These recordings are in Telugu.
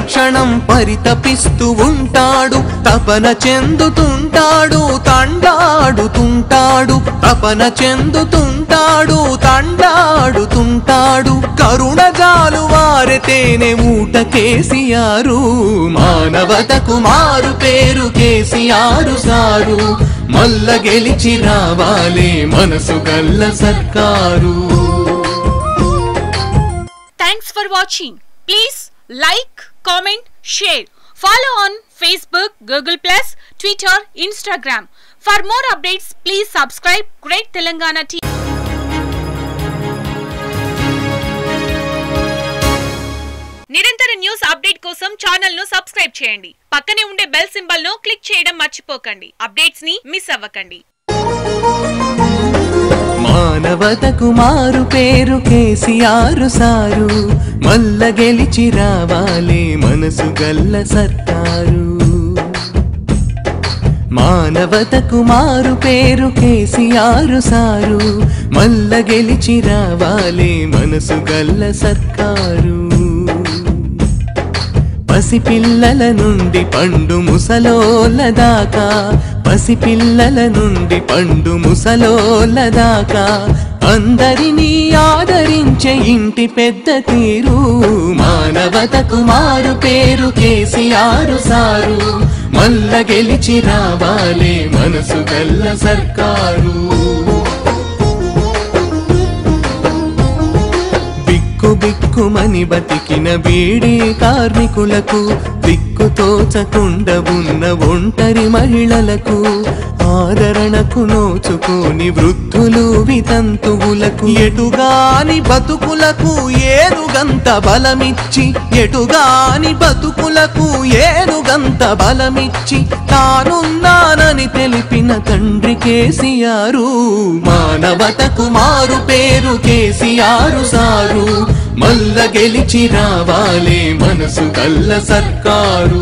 క్షణం పరితపిస్తూ ఉంటాడు తపన చెందుతుంటాడు తండాడుతుంటాడు తపన చెందుతుంటాడు తండాడుతుంటాడు కరుణజాలు వారితేనే ఊట కేసీఆరు మానవతకు మారు పేరు కేసీఆరు సారు మల్ల గెలిచి రావాలి మనసు గల్ల సర్కారు Thanks for watching. Please like, comment, share. Follow on Facebook, Google Plus, Twitter, Instagram. For more updates, please subscribe Great Telangana TV. నిరంతర న్యూస్ అప్డేట్ కోసం ఛానల్ ను సబ్స్క్రైబ్ చేయండి పక్కనే ఉండే బెల్ సింబల్ ను క్లిక్ చేయడం మర్చిపోకండి అప్డేట్స్ ని మిస్ అవ్వకండి మానవతకు మారు పేరు కేసీఆర్ సారు మల్ల గెలిచి రావాలి మనసు గల్ల సర్కారు మానవతకు మారు పేరు కేసీఆర్ సారు మల్ల గెలిచి రావాలి మనసు గల్ల సర్కారు పసిపిల్లల నుండి పండు ముసలోల దాకా పసిపిల్లల నుండి పండు ముసలోల దాకా అందరినీ ఆదరించే ఇంటి పెద్ద తీరు మానవతకు మారు పేరు కేసీఆర్ సారు మల్ల గెలిచి రావాలి మనసు గల్ల సర్కారు బిక్కు బిక్కుమని బతికిన బీడీ కార్మికులకు దిక్కు తోచకుండా ఉన్న ఒంటరి మహిళలకు ఆదరణకు నోచుకోని వృద్ధులు వితంతువులకు ఎటుగాని బతుకులకు ఏనుగంత బలమిచ్చి ఎటుగాని బతుకులకు ఏనుగంత బలమిచ్చి తానున్నానని తెలిపిన తండ్రి కేసీఆరు మానవతకు మారు పేరు కేసీఆరు సారు మల్ల గెలిచి రావాలి మనసు కల్ల సర్కారు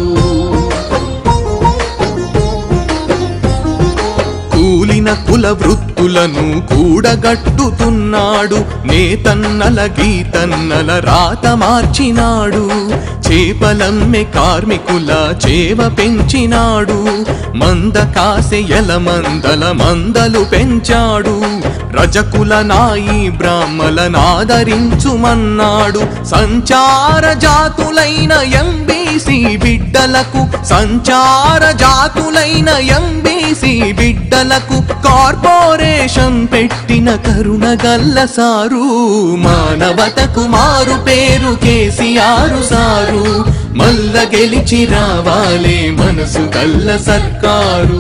కూలిన కుల వృత్తులను కూడగట్టుతున్నాడు నేతన్నల గీతన్నల రాత మార్చినాడు చేపలమ్మె కార్మికుల చేవ పెంచినాడు మంద కాసె ఎల మందల మందలు పెంచాడు రజకుల నాయి బ్రాహ్మల నాదరించుమన్నాడు సంచార జాతులైన ఎంబీసీ బిడ్డలకు సంచార జాతులైన ఎంబీసీ బిడ్డలకు కార్పొరేషన్ పెట్టిన కరుణ గల్ల సారు మానవతకు మారు పేరు కేసీఆర్ సారు మల్ల గెలిచి రావాలి మనసు గల్ల సర్కారు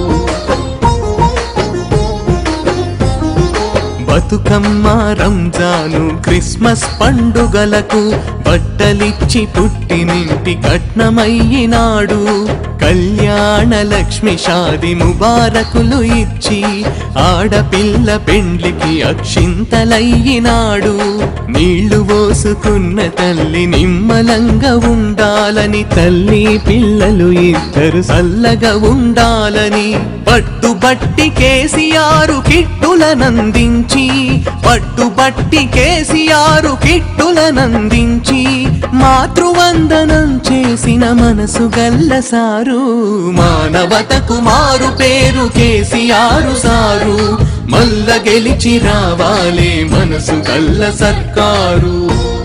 బతుకమ్మ రంజాను క్రిస్మస్ పండుగలకు బట్టలిచ్చి పుట్టినింటి కట్నమయ్యినాడు కళ్యాణ లక్ష్మి షాది ముబారకులు ఇచ్చి ఆడపిల్ల పెండ్లికి అక్షింతలయ్యినాడు నీళ్లు పోసుకున్న తల్లి నిమ్మలంగా ఉండాలని తల్లి పిల్లలు ఇద్దరు చల్లగా ఉండాలని పట్టుబట్టి కేసీఆర్ కిట్టులనందించి పట్టుబట్టి కేసీఆర్ కిట్టులనందించి మాతృవందనం చేసిన మనసు గల్ల సారు మానవతకు మారు పేరు కేసీఆర్ సారు మల్ల గెలిచి రావాలి మనసు గల్ల సర్కారు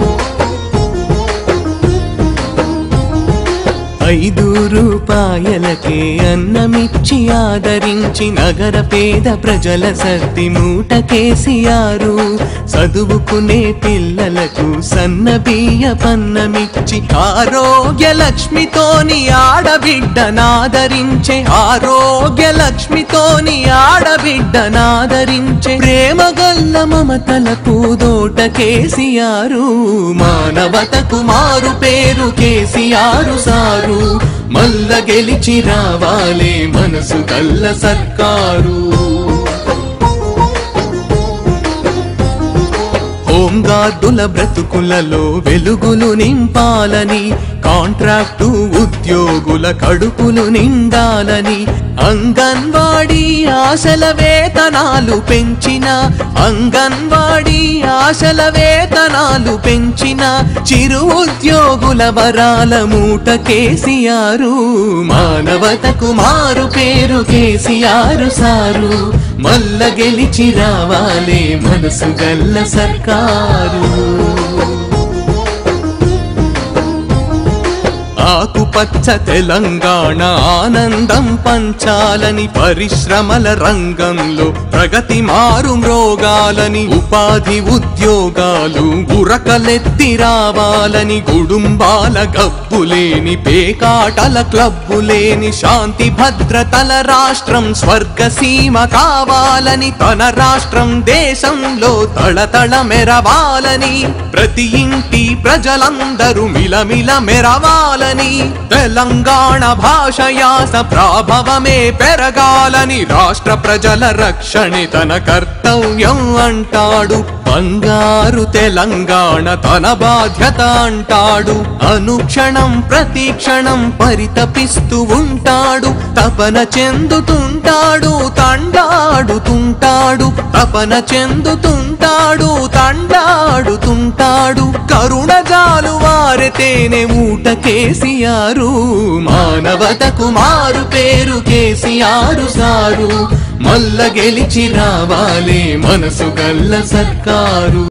ఐదు రూపాయలకే అన్నమిచ్చి ఆదరించి నగర పేద ప్రజల సర్ది మూట కేసీఆరు చదువుకునే పిల్లలకు సన్న బియ్య పన్నమిచ్చి ఆరోగ్య లక్ష్మితోని ఆడబిడ్డ నాదరించే ఆరోగ్య లక్ష్మితోని ఆడబిడ్డ నాదరించే ప్రేమ గల్ల మమతల పూదోట కేసీఆరు మానవతకు మారు పేరు కేసీఆరు సారు మల్ల గెలిచి రావాలి మనసు గల్ల సర్కారు హోంగార్డుల బ్రతుకులలో వెలుగులు నింపాలని కాంట్రాక్టు ఉద్యోగుల కడుపులు నిండాలని అంగన్వాడీ ఆశల వేతనాలు పెంచిన అంగన్వాడీ ఆశల వేతనాలు పెంచిన చిరు ఉద్యోగుల వరాల మూట కేసీఆరు మానవతకు మారు పేరు కేసీఆరు సారు మల్ల గెలిచి రావాలే మనసు గల్ల సర్కారు ఆకుపచ్చ తెలంగాణ ఆనందం పంచాలని పరిశ్రమల రంగంలో ప్రగతి మారు మ్రోగాలని ఉపాధి ఉద్యోగాలు ఉరకలెత్తి రావాలని గుడుంబాల గబ్బులేని పేకాటల క్లబ్బులేని శాంతి భద్రతల రాష్ట్రం స్వర్గసీమ కావాలని తన రాష్ట్రం దేశంలో తళతళ మెరవాలని ప్రతి ఇంటి ప్రజలందరూ మిలమిల మెరవాలని తెలంగాణ భాష యాస ప్రాభవమే పెరగాలని రాష్ట్ర ప్రజల రక్షణే తన కర్తవ్యం అంటాడు బంగారు తెలంగాణ తన బాధ్యత అంటాడు అనుక్షణం ప్రతి క్షణం పరితపిస్తూ ఉంటాడు తపన చెందుతుంటాడు తండాడుతుంటాడు తపన చెందుతుంటాడు తండాడుతుంటాడు కరుణ జాలు వారితేనే ఊట కేసీఆరు మానవతకు మారు పేరు కేసీఆరు సారు మల్ల గెలిచి రావాలే మనసు గల్ల సర్కారు